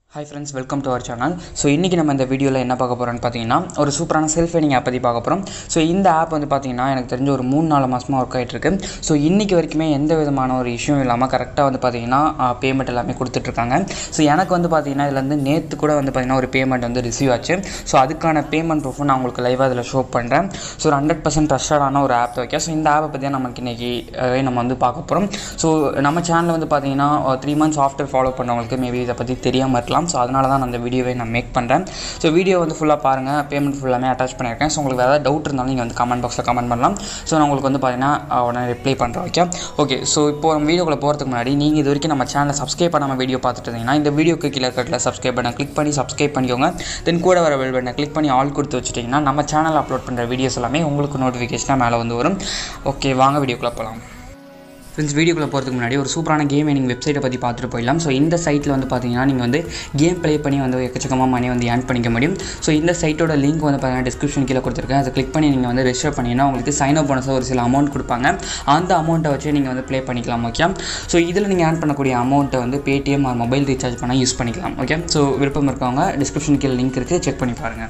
hi friends welcome to our channel so இன்றைக்கி நம்ம இந்த வீடியோவில் என்ன பார்க்க போகிறோம்னு பார்த்தீங்கன்னா ஒரு சூப்பரான செல்ஃப் ஏர்னிங் ஆப் பற்றி பார்க்க போகிறோம் ஸோ இந்த ஆப் வந்து பார்த்தீங்கன்னா எனக்கு தெரிஞ்ச ஒரு மூணு நாலு மாதமாக ஒர்க் ஆகிட்டு இருக்கு ஸோ இன்றைக்கி வரைக்குமே எந்த விதமான ஒரு இஷ்யூ இல்லாமல் கரெக்டாக வந்து பார்த்தீங்கன்னா பேமெண்ட் எல்லாமே கொடுத்துட்ருக்காங்க ஸோ எனக்கு வந்து பார்த்தீங்கன்னா இதில் வந்து நேற்று கூட வந்து பார்த்தீங்கன்னா ஒரு பேமெண்ட் வந்து ரிசீவ் ஆச்சு ஸோ அதுக்கான பேமெண்ட் ப்ரூஃபும் நான் உங்களுக்கு லைவாக அதில் ஷோ பண்ணுறேன் ஸோ ஒரு ஹண்ட்ரட் பர்சன்ட் ட்ரஸ்டடான ஒரு ஆப் வைக்க ஸோ இந்த ஆப்பை பற்றி நமக்கு இன்றைக்கி நம்ம வந்து பார்க்க போகிறோம் ஸோ நம்ம சேனலில் வந்து பார்த்தீங்கன்னா த்ரீ மந்த்ஸ் ஆஃப்டர் ஃபாலோ பண்ணவங்களுக்கு மேபி இதை பற்றி தெரியாமல் இருக்கலாம் ஸோ அதனால தான் நான் அந்த வீடியோவை நான் மேக் பண்ணுறேன் ஸோ வீடியோ வந்து ஃபுல்லாக பாருங்கள் பேமெண்ட் ஃபுல்லாமே அட்டாச் பண்ணியிருக்கேன் ஸோ உங்களுக்கு ஏதாவது டவுட் இருந்தாலும் நீங்கள் வந்து கமெண்ட் பாக்ஸில் கமெண்ட் பண்ணலாம் ஸோ நான் உங்களுக்கு வந்து பார்த்தீங்கன்னா உடனே ரிப்ளை பண்ணுறேன் ஓகே ஓகே ஸோ இப்போ நம்ம வீடியோக்குள்ளே போகிறதுக்கு முன்னாடி நீங்கள் இது வரைக்கும் நம்ம சேனலை சப்ஸ்கிரைப் பண்ணாமல் வீடியோ பார்த்துட்டு இருந்தீங்கன்னா இந்த வீடியோக்கு கீழே கட்டில் சப்ஸ்கிரைப் பண்ண கிளிக் பண்ணி சப்ஸ்கிரைப் பண்ணிக்கோங்க தென் கூட வர பெல் பட்டனை கிளிக் பண்ணி ஆல் கொடுத்து வச்சுட்டிங்கன்னா நம்ம சேனல் அப்லோட் பண்ணுற வீடியோஸ் எல்லாமே உங்களுக்கு நோட்டிஃபிகேஷனாக மேலே வந்து வரும் ஓகே வாங்க வீடியோக்குள்ளே போகலாம் ஃப்ரெண்ட்ஸ் வீடியோக்குள்ளே போகிறதுக்கு முன்னாடி ஒரு சூப்பரான கேம் நீங்கள் வெப்சைட்டை பற்றி பார்த்துட்டு போயிடலாம் ஸோ இந்த சைட்டில் வந்து பார்த்தீங்கன்னா நீங்கள் வந்து கேம் ப்ளே பண்ணி வந்து எக்கச்சக்கமாக மணி வந்து ஏர்ன் பண்ணிக்க முடியும் ஸோ இந்த சைட்டோட லிங்க் வந்து பார்த்தீங்கன்னா டிஸ்கிரிப்ஷன் கீழே கொடுத்துருக்கேன் அதை கிளிக் பண்ணி நீங்கள் வந்து ரெஜிஸ்டர் பண்ணிங்கன்னா உங்களுக்கு சைன் அப் போனஸாக ஒரு சில அமௌண்ட் கொடுப்பாங்க அந்த அமௌண்ட்டை வச்சு நீங்கள் வந்து ப்ளே பண்ணிக்கலாம் ஓகே ஸோ இதில் நீங்கள் ஏர்ன் பண்ணக்கூடிய அமௌண்ட்டை வந்து பேடிஎம் ஆர் மொபைல் ரீசார்ஜ் பண்ணால் யூஸ் பண்ணிக்கலாம் ஓகே ஸோ விருப்பம் இருக்கவங்க டிஸ்கிரிப்ஷன் கீழே லிங்க் இருக்குது செக் பண்ணி பாருங்கள்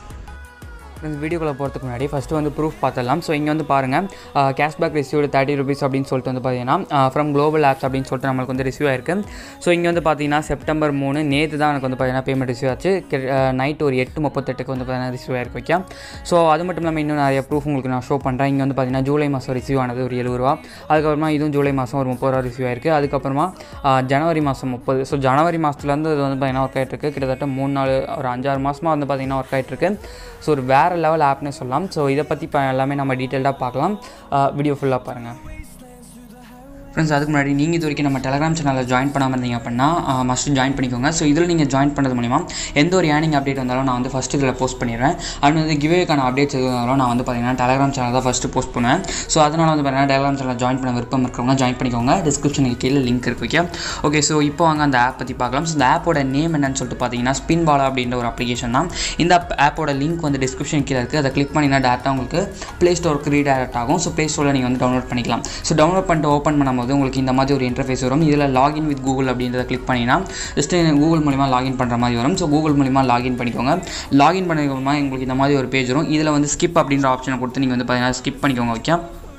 இந்த வீடியோக்குள்ளே போகிறதுக்கு முன்னாடி ஃபஸ்ட்டு வந்து ப்ரூஃப் பார்த்துடலாம் ஸோ இங்கே வந்து பாருங்கள் கேஷ்பேக் ரிசீவ்டு தேர்ட்டி ருபீஸ் அப்படின்னு சொல்லிட்டு வந்து பார்த்தீங்கன்னா ஃப்ரம் குளோபல் ஆப்ஸ் அப்படின்னு சொல்லிட்டு நம்மளுக்கு வந்து ரிசீவ் ஆயிருக்கு ஸோ இங்கே வந்து பார்த்தீங்கன்னா செப்டம்பர் மூணு நேற்று தான் எனக்கு வந்து பார்த்தீங்கன்னா பேமெண்ட் ரிசீவ் ஆச்சு நைட் ஒரு எட்டு முப்பத்தெட்டுக்கு வந்து பார்த்தீங்கன்னா ரிசீவ் ஆயிருக்கு ஓகே ஸோ அது மட்டும் இல்லாமல் இன்னும் நிறைய ப்ரூஃப் உங்களுக்கு நான் ஷோ பண்ணுறேன் இங்கே வந்து பார்த்தீங்கன்னா ஜூலை மாதம் ரிசீவ் ஆனது ஒரு எழுபது ரூபா அதுக்கப்புறமா இதுவும் ஜூலை மாதம் ஒரு முப்பது ரூபா ரிசீவ் ஆயிருக்கு அதுக்கப்புறமா ஜனவரி மாதம் முப்பது ஸோ ஜனவரி மாதத்துலேருந்து இது வந்து பார்த்தீங்கன்னா ஒர்க் ஆகிட்டு இருக்கு கிட்டத்தட்ட மூணு நாலு ஒரு அஞ்சாறு மாதமாக வந்து பார்த்தீங்கன்னா ஒர்க் ஆகிட்டு இருக்கு ஸோ ஒரு வேறு லெவல் ஆப்னே சொல்லலாம் ஸோ இதை பற்றி இப்போ எல்லாமே நம்ம டீட்டெயில்டாக பார்க்கலாம் வீடியோ ஃபுல்லாக பாருங்கள் ஃப்ரெண்ட்ஸ் அதுக்கு முன்னாடி நீங்கள் இது வரைக்கும் நம்ம டெலகிராம் சேனலில் ஜாயின் பண்ணாமல் இருந்தீங்க அப்படின்னா மஸ்ட் ஜாயின் பண்ணிக்கோங்க ஸோ இதில் நீங்கள் ஜாயின் பண்ணுறது மூலிமா எந்த ஒரு ஏர்னிங் அப்டேட் வந்தாலும் நான் வந்து ஃபஸ்ட்டு இதில் போஸ்ட் பண்ணிடுறேன் அது வந்து கிவேக்கான அப்டேட்ஸ் எது வந்தாலும் நான் வந்து பார்த்தீங்கன்னா டெலகிராம் சேனல் தான் ஃபஸ்ட்டு போஸ்ட் பண்ணுவேன் ஸோ அதனால் வந்து பார்த்தீங்கன்னா டெலகிராம் சேனல் ஜாயின் பண்ண விருப்பம் இருக்கிறவங்க ஜாயின் பண்ணிக்கோங்க டிஸ்கிரிப்ஷனுக்கு கீழே லிங்க் இருக்கு ஓகே ஓகே ஸோ இப்போ வாங்க அந்த ஆப் பற்றி பார்க்கலாம் ஸோ இந்த ஆப்போட நேம் என்னன்னு சொல்லிட்டு பார்த்தீங்கன்னா ஸ்பின் பாலா அப்படின்ற ஒரு அப்ளிகேஷன் தான் இந்த ஆப்போட லிங்க் வந்து டிஸ்கிரிப்ஷன் கீழே இருக்குது அதை கிளிக் பண்ணிங்கன்னா டேரெக்டாக உங்களுக்கு ப்ளே ஸ்டோருக்கு ரீடைரக்ட் ஆகும் ஸோ ப்ளே ஸ்டோரில் நீங்கள் வந்து டவுன்லோட் பண்ணிக்கலாம் ஸோ டவுன்லோட் பண்ணிட்டு ஓப்பன் பண்ணும்போது உங்களுக்கு இந்த மாதிரி ஒரு இன்டர்ஃபேஸ் வரும் இதில் லாகின் வித் கூகுள் அப்படின்றத கிளிக் பண்ணினா ஜஸ்ட் கூகுள் மூலிமா லாகின் பண்ணுற மாதிரி வரும் ஸோ கூகுள் மூலிமா லாகின் பண்ணிக்கோங்க லாகின் பண்ணதுக்கப்புறமா உங்களுக்கு இந்த மாதிரி ஒரு பேஜ் வரும் இதில் வந்து ஸ்கிப் அப்படின்ற ஆப்ஷனை கொடுத்து நீங்கள் வந்து பார்த்தீங்கன்னா ஸ்கிப் பண்ணிக்கோங்க ஓகே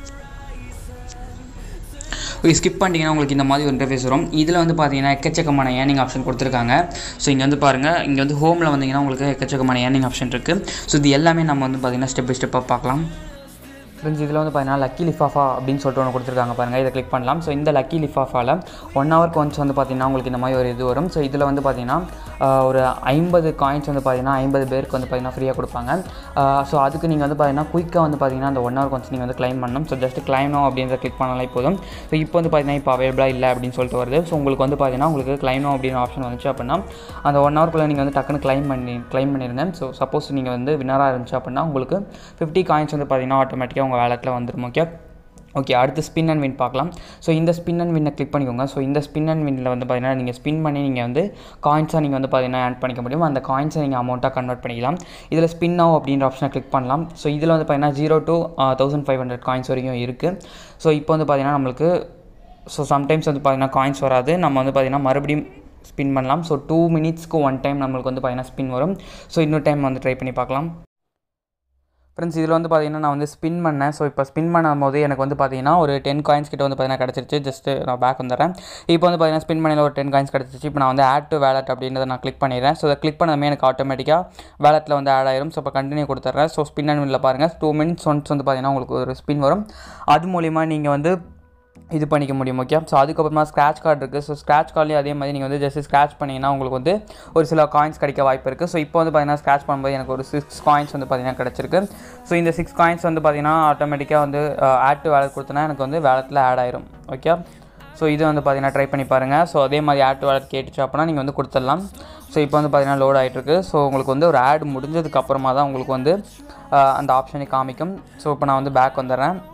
ஓகே ஸ்கிப் பண்ணிட்டீங்கன்னா உங்களுக்கு இந்த மாதிரி ஒரு இன்டர்ஃபேஸ் வரும் இதில் வந்து பார்த்தீங்கன்னா எக்கச்சக்கமான ஏர்னிங் ஆப்ஷன் கொடுத்துருக்காங்க ஸோ இங்கே வந்து பாருங்கள் இங்கே வந்து ஹோமில் வந்தீங்கன்னா உங்களுக்கு எக்கச்சக்கமான ஏர்னிங் ஆப்ஷன் இருக்குது ஸோ இது எல்லாமே நம்ம வந்து பார்த்தீங்கன்னா ஸ்டெப் பை ஸ்டெப்பாக பார்க்கலாம் ஃப்ரெண்ட்ஸ் இதில் வந்து பார்த்தீங்கன்னா லக்கி லிஃபாஃபா அப்படின்னு சொல்லிட்டு ஒன்று கொடுத்துருக்காங்க பாருங்கள் இதை கிளிக் பண்ணலாம் ஸோ இந்த லக்கி லிஃபாஃபாவில் ஒன் ஹவருக்கு ஒன்ஸ் வந்து பார்த்தீங்கன்னா உங்களுக்கு இந்த மாதிரி ஒரு இது வரும் ஸோ இதில் வந்து பார்த்தீங்கன்னா ஒரு ஐம்பது காயின்ஸ் வந்து பார்த்தீங்கன்னா ஐம்பது பேருக்கு வந்து பார்த்தீங்கன்னா ஃப்ரீயாக கொடுப்பாங்க ஸோ அதுக்கு நீங்கள் வந்து பார்த்தீங்கன்னா குயிக்காக வந்து பார்த்தீங்கன்னா அந்த ஒன் ஹவர் ஒன்ஸ் நீங்கள் வந்து கிளைம் பண்ணணும் ஸோ ஜஸ்ட் கிளைம் நோ அப்படின்றத கிளிக் பண்ணாலே போதும் ஸோ இப்போ வந்து பார்த்தீங்கன்னா இப்போ அவைலபிளாக இல்லை அப்படின்னு சொல்லிட்டு வருது ஸோ உங்களுக்கு வந்து பார்த்தீங்கன்னா உங்களுக்கு கிளைம் நோ அப்படின்னு ஆப்ஷன் வந்துச்சு அப்படின்னா அந்த ஒன் ஹவர்க்குள்ளே நீங்கள் வந்து டக்குன்னு கிளைம் பண்ணி கிளைம் பண்ணிடுங்க ஸோ சப்போஸ் நீங்கள் வந்து வினராக இருந்துச்சு அப்படின்னா உங்களுக்கு ஃபிஃப்டி காயின்ஸ் வந்து பார்த்தீங்கன்னா ஆட்டோமேட்டிக்காக உங்கள் வேலெட்டில் வந்துடும் ஓகே ஓகே அடுத்து ஸ்பின் அண்ட் வின் பார்க்கலாம் ஸோ இந்த ஸ்பின் அண்ட் வின்னை கிளிக் பண்ணிக்கோங்க ஸோ இந்த ஸ்பின் அண்ட் வின்னில் வந்து பார்த்தீங்கன்னா நீங்கள் ஸ்பின் பண்ணி நீங்கள் வந்து காயின்ஸாக நீங்கள் வந்து பார்த்தீங்கன்னா ஆட் பண்ணிக்க முடியும் அந்த காயின்ஸை நீங்கள் அமௌண்ட்டாக கன்வெர்ட் பண்ணிக்கலாம் இதில் ஸ்பின் ஆகும் அப்படின்ற ஆப்ஷனை கிளிக் பண்ணலாம் ஸோ இதில் வந்து பார்த்தீங்கன்னா zero two thousand five hundred coins வரைக்கும் இருக்குது ஸோ இப்போ வந்து பார்த்தீங்கன்னா நம்மளுக்கு ஸோ சம்டைம்ஸ் வந்து பார்த்தீங்கன்னா காயின்ஸ் வராது நம்ம வந்து பார்த்தீங்கன்னா மறுபடியும் ஸ்பின் பண்ணலாம் ஸோ டூ மினிட்ஸ்க்கு ஒன் டைம் நம்மளுக்கு வந்து பார்த்தீங்கன்னா ஸ்பின் வரும் ஸோ இன்னொரு டைம் வந்து ட்ரை பண்ணி பார்க்கலாம் ஃப்ரெண்ட்ஸ் இதில் வந்து பார்த்தீங்கன்னா நான் வந்து ஸ்பின் பண்ணேன் ஸோ இப்போ ஸ்பின் பண்ணும்போது எனக்கு வந்து பார்த்தீங்கன்னா ஒரு டென் காயின்ஸ் கிட்ட வந்து பார்த்தீங்கன்னா கிடச்சிருச்சு ஜஸ்ட் நான் பேக் வந்துடுறேன் இப்போ வந்து பார்த்தீங்கன்னா ஸ்பின் பண்ணல ஒரு டென் காயின்ஸ் கிடச்சிச்சு இப்போ நான் வந்து ஆட் டு வேலட் அப்படின்றத நான் கிளிக் பண்ணிடுறேன் ஸோ அதை கிளிக் பண்ணதுமே எனக்கு ஆட்டோமேட்டிக்காக வேலட்டில் வந்து ஆட் ஆயிரும் ஸோ இப்போ கண்டினியூ கொடுத்துட்றேன் ஸோ ஸ்பின் அண்ட் வில்ல பாருங்கள் டூ மினிட்ஸ் ஒன்ஸ் வந்து பார்த்தீங்கன்னா உங்களுக்கு ஒரு ஸ்பின் வரும் அது மூலிமா நீங்கள் வந்து இது பண்ணிக்க முடியும் ஓகே ஸோ அதுக்கப்புறமா ஸ்க்ராட்ச் கார்டு இருக்குது ஸோ ஸ்க்ராட்ச் கார்ட்லேயும் அதே மாதிரி நீங்கள் வந்து ஜஸ்ட் ஸ்க்ராட்ச் பண்ணிங்கன்னா உங்களுக்கு வந்து ஒரு சில காயின்ஸ் கிடைக்க வாய்ப்பு இருக்குது ஸோ இப்போ வந்து பார்த்தீங்கன்னா ஸ்க்ராட்ச் பண்ணும்போது எனக்கு ஒரு சிக்ஸ் காயின்ஸ் வந்து பார்த்தீங்கன்னா கிடச்சிருக்கு ஸோ இந்த சிக்ஸ் காயின்ஸ் வந்து பார்த்தீங்கன்னா ஆட்டோமேட்டிக்காக வந்து ஆட் டு வேலட் கொடுத்தனா எனக்கு வந்து வேலட்டில் ஆட் ஆயிரும் ஓகே ஸோ இது வந்து பார்த்தீங்கன்னா ட்ரை பண்ணி பாருங்கள் ஸோ அதே மாதிரி ஆட் டு வேலட் கேட்டுச்சு அப்படின்னா நீங்கள் வந்து கொடுத்துடலாம் ஸோ இப்போ வந்து பார்த்தீங்கன்னா லோட் ஆகிட்டுருக்கு ஸோ உங்களுக்கு வந்து ஒரு ஆட் முடிஞ்சதுக்கு அப்புறமா தான் உங்களுக்கு வந்து அந்த ஆப்ஷனை காமிக்கும் ஸோ இப்போ நான் வந்து பேக் வந்துடுறேன்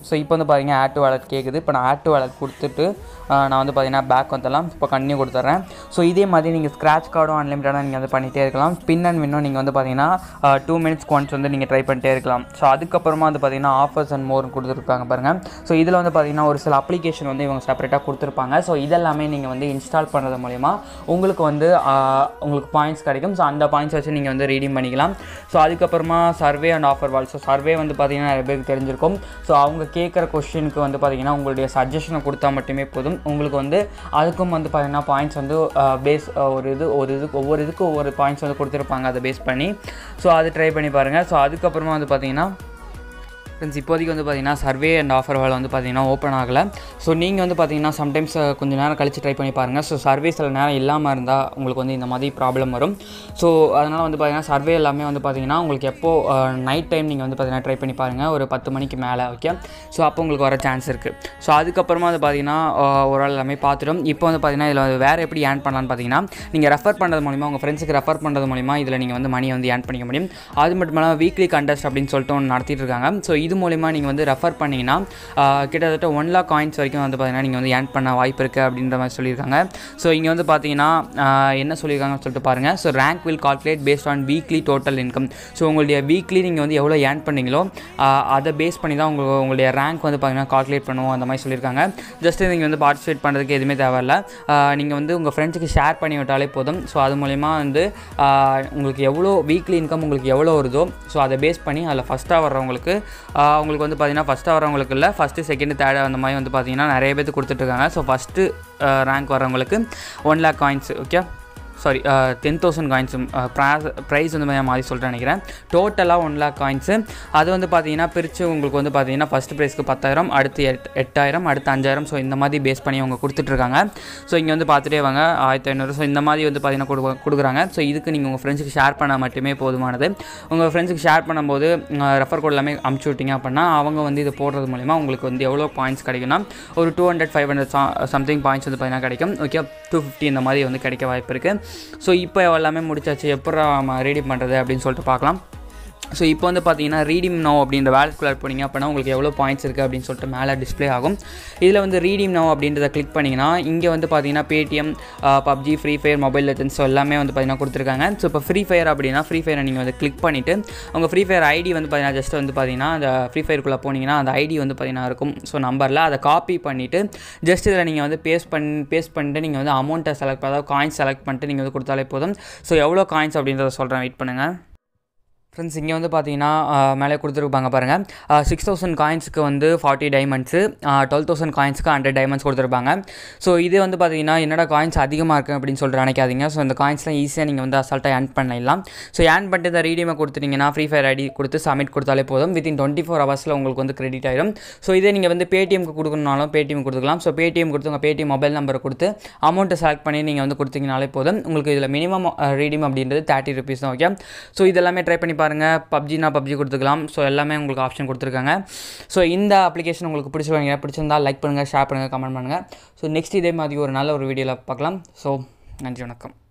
ஸோ இப்போ வந்து பார்த்தீங்கன்னா ஆட் டு வாலெட் கேட்குது இப்போ நான் ஆட் டு வாலெட் கொடுத்துட்டு ஆஹ் நான் வந்து பார்த்தீங்கன்னா பேக் வந்துடலாம் இப்போ கண்டினியூ கொடுத்துட்றேன் ஸோ இதே மாதிரி நீங்கள் ஸ்க்ராட்ச் கார்டும் அன்லிமிட்டடாக நீங்கள் வந்து பண்ணிகிட்டே இருக்கலாம் பின் அண்ட் வின்னும் நீங்கள் வந்து பார்த்தீங்கன்னா டூ மினிட்ஸ் ஒன்ஸ் வந்து நீங்கள் ட்ரை பண்ணிட்டே இருக்கலாம் ஸோ அதுக்கப்புறமா வந்து பார்த்தீங்கன்னா ஆஃபர்ஸ் அண்ட் மோர் கொடுத்துருக்காங்க பாருங்கள் ஸோ இதில் வந்து பார்த்தீங்கன்னா ஒரு சில அப்ளிகேஷன் வந்து இவங்க செப்பரேட்டாக கொடுத்துருப்பாங்க ஸோ இதெல்லாமே நீங்கள் வந்து இன்ஸ்டால் பண்ணுறது மூலிமா உங்களுக்கு வந்து ஆஹ், உங்களுக்கு பாயிண்ட்ஸ் கிடைக்கும் ஸோ அந்த பாயிண்ட்ஸ் வச்சு நீங்கள் வந்து ரீடிங் பண்ணிக்கலாம் ஸோ அதுக்கப்புறமா survey and offer wall so survey வந்து பார்த்தீங்கன்னா நிறைய பேருக்கு தெரிஞ்சிருக்கும் ஸோ அவங்க கேட்குற கொஷினுக்கு வந்து பார்த்தீங்கன்னா உங்களுடைய சஜஷனை கொடுத்தா மட்டுமே போதும் உங்களுக்கு வந்து அதுக்கும் வந்து பார்த்தீங்கன்னா பாயிண்ட்ஸ் வந்து பேஸ் ஒரு இது ஒரு இது ஒவ்வொரு இதுக்கு ஒவ்வொரு பாயிண்ட்ஸ் வந்து கொடுத்துருப்பாங்க அதை பேஸ் பண்ணி ஸோ அது ட்ரை பண்ணி பாருங்கள் ஸோ அதுக்கப்புறமா வந்து பார்த்தீங்கன்னா ஃப்ரெண்ட்ஸ் இப்போதைக்கு வந்து பார்த்தீங்கன்னா சர்வே அண்ட் ஆஃபர் வால் வந்து பார்த்தீங்கன்னா ஓப்பன் ஆகலை ஸோ நீங்கள் வந்து பார்த்தீங்கன்னா சம்டைம்ஸ் கொஞ்சம் நேரம் கழிச்சு ட்ரை பண்ணி பாருங்கள் ஸோ சர்வே சில நேரம் இல்லாமல் இருந்தால் உங்களுக்கு வந்து இந்த மாதிரி ப்ராப்ளம் வரும் ஸோ அதனால் வந்து பார்த்தீங்கன்னா சர்வே எல்லாமே வந்து பார்த்தீங்கன்னா உங்களுக்கு எப்போ நைட் டைம் நீங்கள் வந்து பார்த்தீங்கன்னா ட்ரை பண்ணி பாருங்கள் ஒரு பத்து மணிக்கு மேலே ஓகே ஸோ அப்போ உங்களுக்கு வர சான்ஸ் இருக்குது ஸோ அதுக்கப்புறமா வந்து பார்த்தீங்கன்னா அஹ், ஒரு ஆள் எல்லாமே பார்த்துட்டோம் இப்போ வந்து பார்த்தீங்கன்னா இதில் வேறு எப்படி ஏர்ன் பண்ணலான்னு பார்த்தீங்கன்னா நீங்கள் ரெஃபர் பண்ணுறது மூலிமா உங்கள் ஃப்ரெண்ட்ஸுக்கு ரெஃபர் பண்ணுறது மூலிமா இதில் நீங்கள் வந்து மணியை வந்து ஏர்ன் பண்ணிக்க முடியும் அது மட்டும் இல்லாமல் வீக்லி கண்டஸ்ட் அப்படின்னு சொல்லிட்டு ஒன்று நடத்திட்டு இருக்காங்க ஸோ இது மூலிமா நீங்கள் வந்து ரெஃபர் பண்ணிங்கன்னா ஆஹ், கிட்டத்தட்ட ஒன் லாக் காயின்ஸ் வரைக்கும் வந்து பார்த்தீங்கன்னா நீங்கள் வந்து ஏர்ன் பண்ண வாய்ப்பு இருக்குது அப்படின்ற மாதிரி சொல்லியிருக்காங்க ஸோ இங்கே வந்து பார்த்தீங்கன்னா ஆஹ், என்ன சொல்லியிருக்காங்கன்னு சொல்லிட்டு பாருங்கள் so rank will calculate based on weekly total income so உங்களுடைய வீக்லி நீங்கள் வந்து எவ்வளோ ஏர்ன் பண்ணீங்களோ ஆஹ், அதை பேஸ் பண்ணி தான் உங்கள் உங்களுடைய ரேங்க் வந்து பார்த்தீங்கன்னா கால்குலேட் பண்ணுவோம் அந்த மாதிரி சொல்லியிருக்காங்க ஜஸ்ட் நீங்கள் வந்து பார்ட்டிசிபேட் பண்ணுறதுக்கு எதுவுமே தேவையில்ல நீங்கள் வந்து உங்கள் ஃப்ரெண்ட்ஸுக்கு ஷேர் பண்ணி விட்டாலே போதும் ஸோ அது மூலிமா வந்து ஆஹ், உங்களுக்கு எவ்வளோ வீக்லி இன்கம் உங்களுக்கு எவ்வளோ வருதோ ஸோ அதை பேஸ் பண்ணி அதில் ஃபஸ்ட்டாக வர்றவங்களுக்கு ஆஹ், உங்களுக்கு வந்து பார்த்தீங்கன்னா ஃபஸ்ட்டாக வரவங்களுக்கு இல்லை ஃபஸ்ட்டு செகண்ட் தேர்ட் அந்த மாதிரி வந்து பார்த்தீங்கன்னா நிறைய பேர் கொடுத்துட்ருக்காங்க ஸோ ஃபஸ்ட்டு ரேங்க் வரவங்களுக்கு one lakh coins okay sorry ten thousand coins prize வந்து நான் மாதிரி சொல்லிட்டு நினைக்கிறேன் டோட்டலாக ஒன் லேக் காயின்ஸு அது வந்து பார்த்தீங்கன்னா பிரித்து உங்களுக்கு வந்து பார்த்தீங்கன்னா ஃபஸ்ட் ப்ரைஸ்க்கு பத்தாயிரம் அடுத்து எட் எட்டாயிரம் அடுத்து அஞ்சாயிரம் ஸோ இந்த மாதிரி பேஸ் பண்ணி அவங்க கொடுத்துட்ருக்காங்க ஸோ இங்கே வந்து பார்த்துட்டே வாங்க ஆயிரத்தி ஐநூறு ஸோ இந்த மாதிரி வந்து பார்த்தீங்கன்னா கொடு கொடுக்குறாங்க ஸோ இதுக்கு நீங்கள் உங்கள் ஃப்ரெண்ட்ஸுக்கு ஷேர் பண்ணால் மட்டுமே போதுமானது உங்கள் ஃப்ரெண்ட்ஸுக்கு ஷேர் பண்ணும்போது ரெஃபர் கோட் எல்லாமே அமுச்சு விட்டீங்க அப்படின்னா அவங்க வந்து இது போடுறது மூலிமா உங்களுக்கு வந்து எவ்வளோ பாயிண்ட்ஸ் கிடைக்கும்னா ஒரு two hundred five hundred something points வந்து பார்த்தீங்கன்னா கிடைக்கும் ஓகே டூ ஃபிஃப்டி இந்த மாதிரி வந்து கிடைக்க வாய்ப்பு இருக்குது ஸோ இப்போ எல்லாமே முடிச்சாச்சு எப்போ நம்ம ரெடி பண்ணுறது அப்படின்னு சொல்லிட்டு பார்க்கலாம் ஸோ இப்போ வந்து பார்த்தீங்கன்னா ரீடிம் நோ அப்படின்ற வேலட்குள்ளே போனீங்க அப்படின்னா உங்களுக்கு எவ்வளோ பாயிண்ட்ஸ் இருக்குது அப்படின்னு சொல்லிட்டு மேலே டிஸ்ப்ளே ஆகும் இதில் வந்து ரீடிம் நோ அப்படின்றத கிளிக் பண்ணிங்கன்னா இங்கே வந்து பார்த்தீங்கன்னா Paytm PUBG Free Fire Mobile Legends so எல்லாமே வந்து பார்த்தீங்கன்னா கொடுத்துருக்காங்க ஸோ இப்போ ஃப்ரீ ஃபயர் அப்படின்னா ஃப்ரீ ஃபயரை நீங்கள் வந்து கிளிக் பண்ணிவிட்டு உங்கள் ஃப்ரீ ஃபயர் ஐடி வந்து பார்த்தீங்கன்னா ஜஸ்ட் வந்து பார்த்தீங்கன்னா அந்த ஃப்ரீ ஃபயருக்குள்ளே போனீங்கன்னா அந்த ஐடி வந்து பார்த்தீங்கன்னா இருக்கும் ஸோ நம்பரில் அதை காப்பி பண்ணிவிட்டு ஜஸ்ட் இதில் நீங்கள் வந்து பேஸ்ட் பண்ணி பேஸ்ட் பண்ணிட்டு நீங்கள் வந்து அமௌண்ட்டை செலக்ட் அதாவது காயின்ஸ் செலக்ட் பண்ணிட்டு நீங்கள் வந்து கொடுத்தாலே போதும் ஸோ எவ்வளோ காயின்ஸ் அப்படின்றத சொல்கிறேன் வெயிட் பண்ணுங்கள் ஃப்ரெண்ட்ஸ் இங்கே வந்து பார்த்தீங்கன்னா ஆஹ், மேலே கொடுத்துருப்பாங்க பாருங்கள் சிக்ஸ் தௌசண்ட் காயின்ஸுக்கு வந்து ஃபார்ட்டி டைமண்ட்ஸு டுவெல் தௌசண்ட் காயின்ஸுக்கு ஹண்ட்ரட் டைமண்ட்ஸ் கொடுத்துருப்பாங்க ஸோ இது வந்து பார்த்தீங்கன்னா என்னடா காயின்ஸ் அதிகமாக இருக்குது அப்படின்னு சொல்லிட்டு நினைக்காதீங்க ஸோ இந்த காயின்ஸ்லாம் ஈஸியாக நீங்கள் வந்து அசால்ட்டாக ஏர்ன் பண்ணிடலாம் ஸோ ஏர்ன் பண்ணிட்டு இந்த ரீடிமை கொடுத்துட்டீங்கன்னா ஃப்ரீ ஃபயர் ஐடி கொடுத்து சப்மிட் கொடுத்தாலே போதும் வித்தின் டுவெண்ட்டி ஃபோர் ஹவர்ஸில் உங்களுக்கு வந்து கிரெடிட் ஆயிடும் ஸோ இதே நீங்கள் வந்து பேடிஎம்க்கு கொடுக்கணுனாலும் பேடிஎம் கொடுத்துக்கலாம் ஸோ பேடிஎம் கொடுத்து உங்கள் பேடிஎம் மொபைல் நம்பரை கொடுத்து அமௌண்ட்டை செலக்ட் பண்ணி நீங்கள் வந்து கொடுத்தீங்கனாலே போதும் உங்களுக்கு இதில் மினிமம் ரீடிம் அப்படின்றது தேர்ட்டி ருபீஸ் தான் ஓகே ஸோ இதெல்லாமே ட்ரை பண்ணி பாருங்கள் பப்ஜினா பப்ஜி கொடுத்துக்கலாம் ஸோ எல்லாமே உங்களுக்கு ஆப்ஷன் கொடுத்துருக்காங்க ஸோ இந்த அப்ளிகேஷன் உங்களுக்கு பிடிச்சிருவாங்க பிடிச்சிருந்தா லைக் பண்ணுங்கள் ஷேர் பண்ணுங்கள் கமெண்ட் பண்ணுங்கள் ஸோ நெக்ஸ்ட் இதே மாதிரி ஒரு நல்ல ஒரு வீடியோவில் பார்க்கலாம் ஸோ நன்றி வணக்கம்